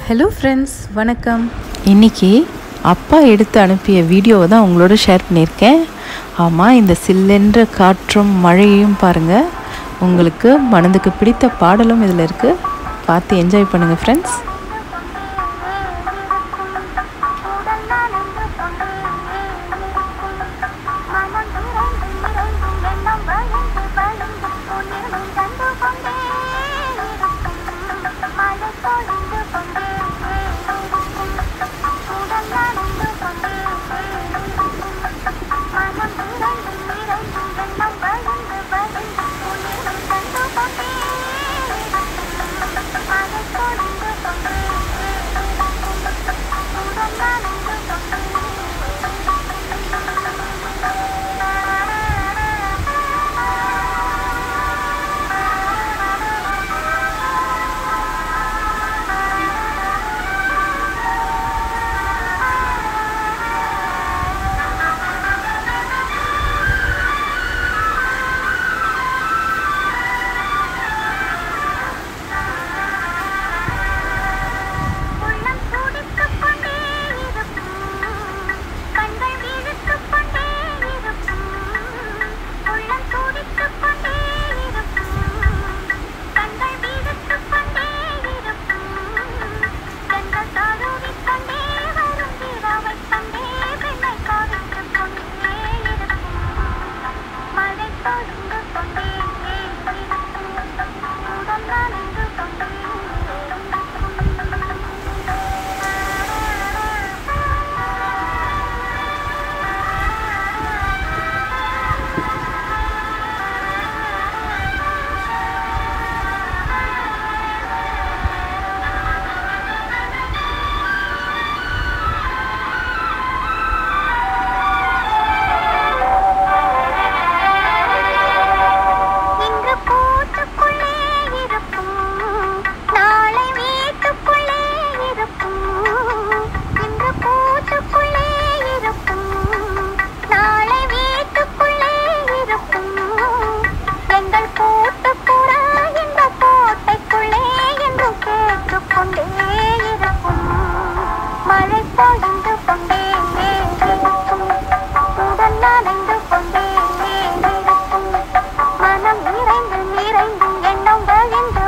hello friends வணக்கம் இன்னைக்கு அப்பா எடுத்து அனுப்பிய வீடியோவை தான் உங்களோட ஷேர் பண்ணியிருக்கேன் ஆமாம் இந்த சில்லென்ற காற்றும் மழையையும் பாருங்கள் உங்களுக்கு மனதுக்கு பிடித்த பாடலும் இதில் இருக்குது பார்த்து என்ஜாய் பண்ணுங்கள் ஃப்ரெண்ட்ஸ் பொழிந்து கொண்டே இருக்கும் உடல் நனைந்து கொண்டே இருக்கும் மனம் நிறைந்து நிறைந்து எண்ணம் வழிந்து